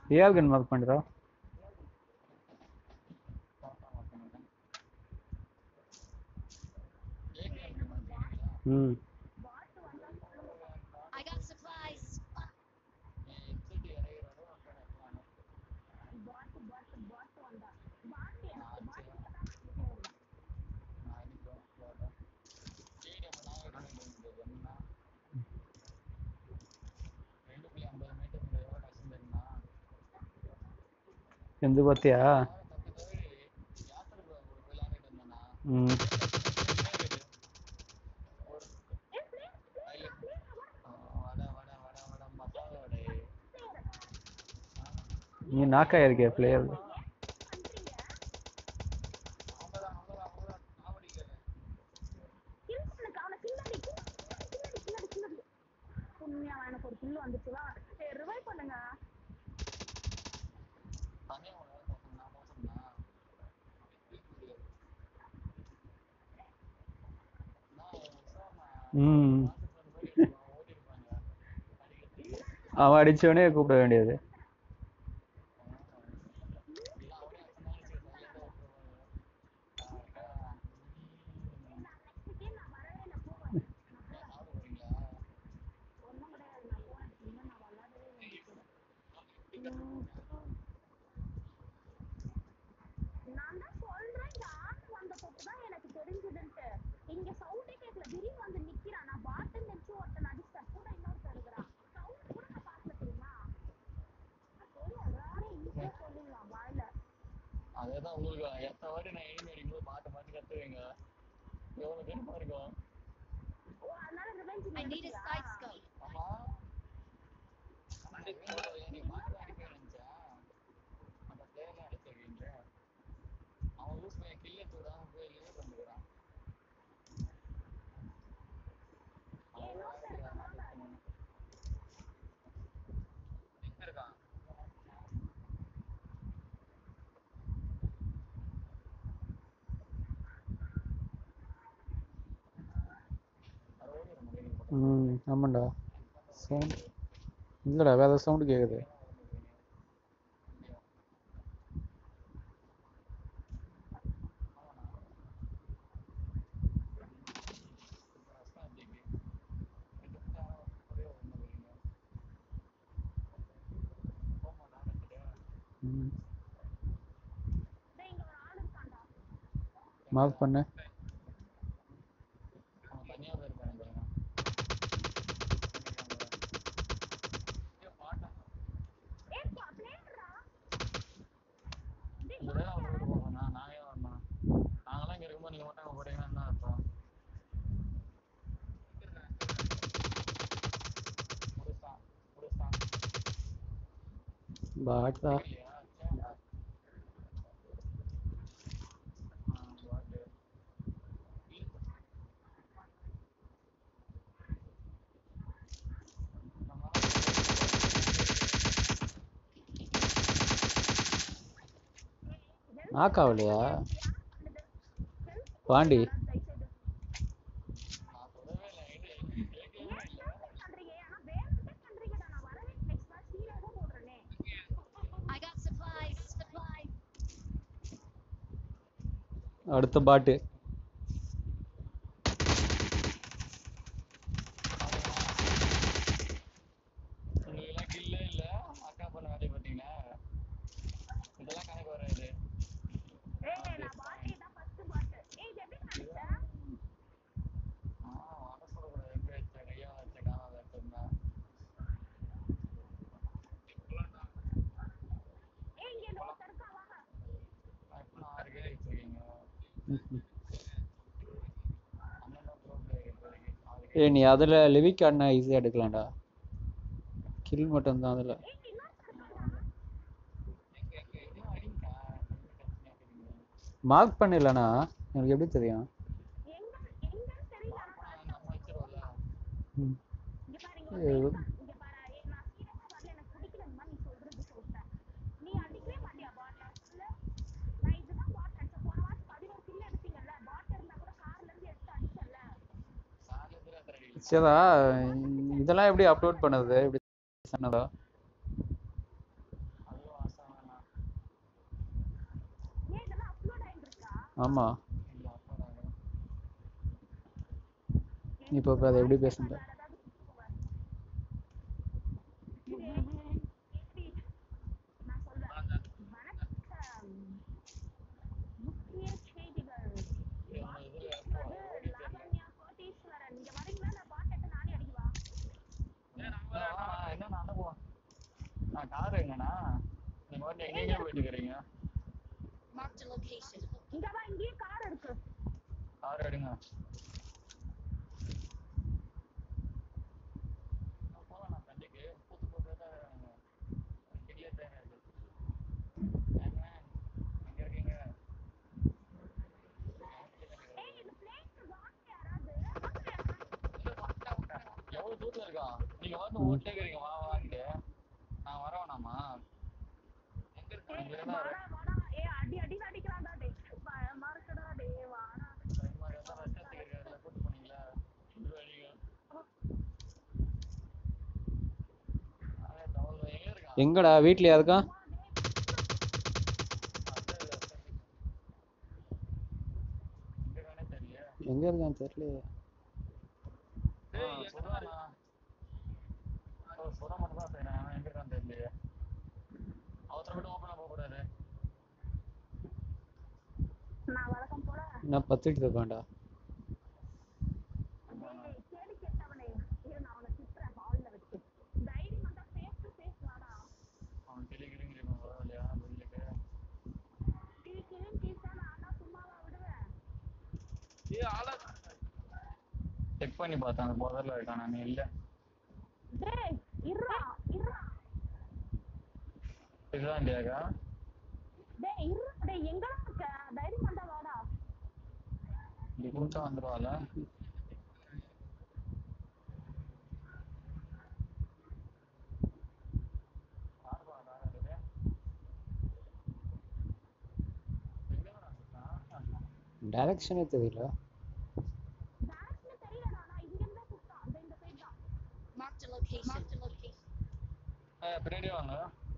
AR கன் mark பண்ணுறா ம் I got supplies. எந்த பார்த்தியா ம் நீ நாக்காயிருக்கிய பிளேயர் உண்மையா எனக்கு ஒரு கில்லு வந்துச்சுவா சரி ரிவைவ் பண்ணுங்க ம் அவன் அடிச்சவனே கூப்பிட வேண்டியது நான் தான் சொல்றேன் இங்க ஆள் வந்த தான் எனக்கு தெரிஞ்சதுன்ட்டு இங்க சவுண்டே கேட்கல திடீர்னு வந்து நிக்கிறான் நான் பாட்டன் நினைச்சு ஒருத்தன் அடிச்சிட்டேன் கூட இன்னொருத்தன் இருக்கிறான் சவுண்ட் கூட நான் பார்க்கல தெரியுமா சரி அதானே ஈஸியா சொல்லிடலாம் வாயில அதேதான் உங்களுக்கு எத்தனை வாட்டி நான் எனிமி அடிக்கும்போது மாட்ட மாட்டி கத்துவீங்க எவ்வளவு பெருமா இருக்கும் ஓ அதனால revenge I need a side scope. ஆமா நீ மாட்டு அடிக்க நினைச்சேன் அந்த பிளேயர்லாம் அடிச்சிருக்கீங்க அவன் லூஸ் பண்ணி கில்ல தூடாம போய் லீவ் பண்ணிக்கிறான் எங்க இருக்கான் ம் ஆமாண்டா சவுண்ட் இல்லைடா வேற சவுண்டு கேட்குது ம் டேய் இங்க ஒரு ஆள் இருக்கான்டா மார்க் பண்ணு அவன் தனியா போயிருக்கான் பாருங்க ஏய் பா பிளேயர்ரா டேய் இந்த வேலை அவங்க வீட்டு போகணும் நானே வரணும் நாங்களாம் இங்க இருக்கும்போது நீங்க மட்டும் அங்க போறீங்கன்னா என்ன அர்த்தம் முடிச்சான் முடிச்சான் பாட்டா இல்லையா சரி. ஆ, பாட்டு. நாக் ஆகலையா பாண்டி நான் சொல்லவே இல்லை என்கிட்ட கேட்கவே இல்லை பண்றீங்க ஆனா வேணும்னே பண்றீங்கடா நான் வரவே நெக்ஸ்ட் மேட்ச் சீரியஸா போடுறேனே I got supplies. Supplies. அடுத்த பாட்டு உங்களுக்கெல்லாம் கில்லே இல்ல அக்கா பண்ண வேலையை பார்த்தீங்களா இதெல்லாம் கணக்கு வராது ஏய் நான் பாட்டி தான் ஃபர்ஸ்ட் பாட்டு ஏய் இது எப்படி நடிச்ச ஆ வர சொல்லக்கூடாது எங்க வச்ச கையா வச்ச காணாத வச்சிருந்தா ஏய் இங்க இந்த ஒருத்தர் இருக்கா வாங்க நான் இப்போ நான் ஆறு பேர் வச்சிருக்கீங்க அண்ணன் தான் ப்ரோ பிளேயர் இப்போதைக்கு ஆறு ஏய் நீ அதில் லிவிக் ஆடினா ஈஸியாக எடுக்கலாம்டா கில் மட்டும் தான் அதில் ஏய் இன்னொருத்தர் இருக்காங்க எங்க இன்னும் அடிங்க மார்க் பண்ணலண்ணா எனக்கு எப்படி தெரியும் எங்க எங்கன்னு தெரியல ஆனா நம்ம வச்சிருவோம்ல ம் இங்க பாரு இங்க ஒரு ஏய், place இங்க பாரு ஏய் நான் சீரியஸா வரல எனக்கு பிடிக்கல இந்த மாதிரி நீ சொல்றது சொல்றேன் நீ அடிக்கவே மாட்டியா பாட்ல இல்ல நான் இதுதான் பாட் அடிச்ச போன வாரம் பதினோரு கிலோ எடுத்தீங்கல்ல பாட் இருந்தா கூட கார்ல இருந்து எடுத்து அடிச்சல சாயந்தரம் எத்தனை அடி சரிடா இதெல்லாம் எப்படி அப்லோட் பண்ணது எப்படி சொன்னதா அது ஆமா இல்ல அப்பாடா இப்போ இப்போ அதை எப்படி பேசுற வேற ஏதாவது கூப்பிடுவேன். கேட்டி, நான் சொல்றேன் வணக்கம் முக்கிய செய்திகள் அது லாவண்யா கோட்டீஸ்வரன் இங்க வரீங்களா நான் பாட்டு நானே அடிக்குவா நான் என்ன நான் அனுப்புவேன் நான் கார் எங்கண்ணா நீங்க வந்து எங்கெங்க போயிட்டு இருக்கிறீங்க Marked a location. இங்க வா இங்கேயே கார் இருக்கு கார் எடுங்க போகலாம் நான் சண்டைக்கு புது புதுதாக கிளியே தேவை இருக்கு ஏங்க, எங்க இருக்கீங்க ஏய் இந்த பிளேஸ் வாங்க யாராவது எவ்வளவு தூரத்துல இருக்கான் நீங்க வந்து ஓட்டே இருக்கிறீங்க வா வான்ட்டு நான் வர வேணாமா எங்க இருக்கான் இங்க இருந்தா வாடா வாடா ஏ அடி அடி அடிக்கிறான்டா டே பயமா இருக்குடா டே வாடா பயமா இருந்தா ரத்தத்துக்கு இருக்கிறதுல கூட்டு போனீங்களா இது வழிங்க அவன் தவறு எங்க இருக்கான் எங்கடா வீட்லயா இருக்கான் எங்க இருக்கானே தெரியல எங்க இருக்கான்னு தெரியல ஆ, சொல்றானா? ஓ, சொல்ல மட்டும் தான் செய்யறேன். அவன் எங்க இருக்கான்னு தெரியலையே. அவசரப்பட்டு open ஆ போகக்கூடாது. நான் வழக்கம் போல நான் பத்துட்டு இருக்கான்டா டேய் கேடி கெட்டவனே இரு நான் அவனை திட்டுறேன் ஹால்ல வச்சு தைரியம் வந்தா ஃபேஸ் டு ஃபேஸ் வாடா அவன் கிளி கிளின்னு இருக்கான், பரவாயில்லையா? வெயிலுக்கு. டீ கிளீன் டீஸா நான் தான் சும்மாவா விடுவேன் Check பண்ணி பார்த்தேன், அந்த புதர்ல இருக்கான். நான் இல்ல. டேய் இருடா இருடா இதுதான் இல்லையாக்கா? டேய் இருடா டேய் எங்கடா இருக்க தைரியம் வந்தா வாடா இப்படி கூப்பிட்டா வந்துருவாள? யாருப்பா கார் எடுக்குது? எங்க வரான் சுத்தம்? டைரக்ஷனே தெரியல டேரக்ஷன் தெரியலடா நான் இங்க இருந்தா சுத்தம் அந்த இந்த சைடு தான் Marked a location. Marked a location. ஏய், பின்னாடியே வாங்க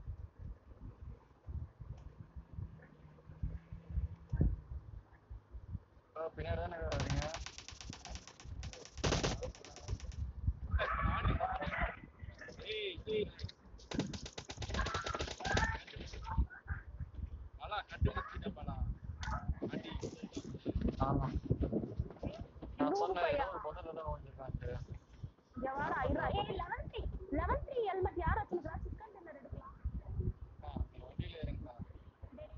ஓ, பின்னாடி தானே வரீங்க ஆமா நான் சொன்னேன் ஏதோ ஒரு புதர்ல தான் ஓடிருக்கான்ட்டு இங்க வாடா இருடா ஏய் eleven three eleven three helmet யார் வச்சிருக்கா சிக்கன் டின்னர் எடுக்கலாம் ஆ, நீங்க வண்டியில இருங்கக்கா டேய்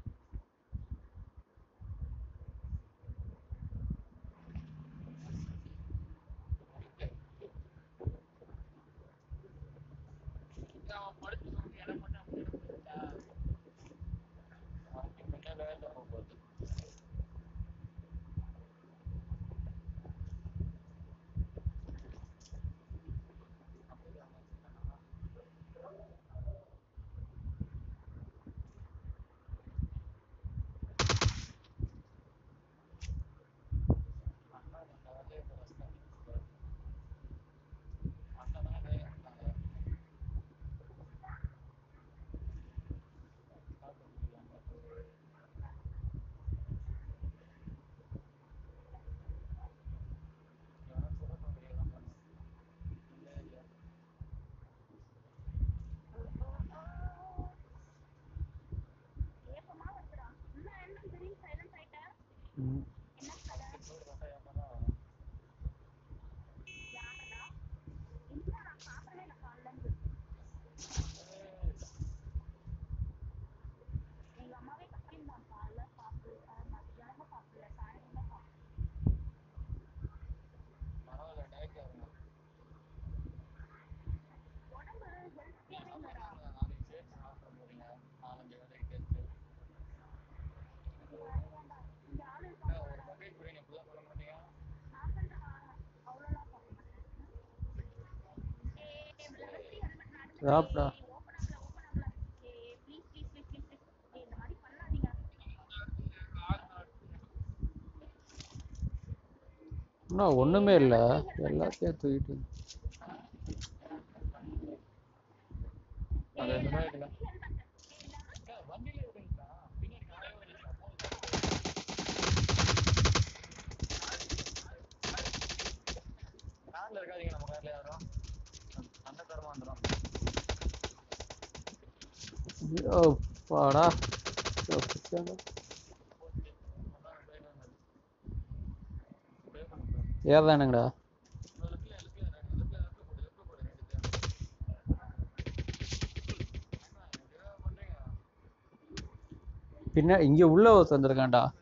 அவன் படுத்து எனக்கு மட்டும் அப்படி இருந்துச்சா அவனுக்கு முன்னாடி வேலை போகுது ஏப்பமா வருதுடா என்ன என்ன திடீர்னு சைலண்ட் ஆயிட்ட ம். என்ன கதை யாருடா இல்ல நான் சாப்பிடவே இல்லை காலைல இருந்து எங்க அம்மாவே கத்திருந்தான் காலைல சாப்பிடல மத்தியானமும் சாப்பிடல சாயங்காலம் சாப்பிடல பரவாயில்ல டயட்டா இருங்க உடம்பு ஹெல்த்தியாவே இல்லடா நாளைக்கு சேர்த்து சாப்பிட போறீங்க நாலஞ்சு வேலைக்கு சேர்த்து வேண்டாம்டா இங்க ஆளு என்ன, இருக்காங்க ஒரு பக்கெட் பிரியாணி ஃபுல்லாக பண்ண மாட்டீங்க நான் சொல்றேன் அவ்வளோலாம் சாப்பிட மாட்டேன் ஏய் லெவன் த்ரீ ஹெல்மெட் நடந்து சாப்பிடா. ஓப்பன் ஆகல ஓப்பன் ஆகல ஏய் please please please please please ஏய் இந்த மாதிரி பண்ணாதீங்க இன்னும் ஒண்ணுமே இல்ல எல்லாத்தையும் தூக்கிட்டு அது எதுவுமே இல்லை ஹெல்மெட் ஏய் லெவன் வண்டியில விடுங்கக்கா பின்னாடி காலையில வரீங்க இருக்காதீங்க நம்ம கார்ல யாரும் அந்த தரமா வந்துடும் ஐயோ பாடா ஐயோ, பிடிச்சாங்க. ஏறுதானுங்கடா பின்ன இங்க உள்ள ஒருத்தன் வந்திருக்கான்டா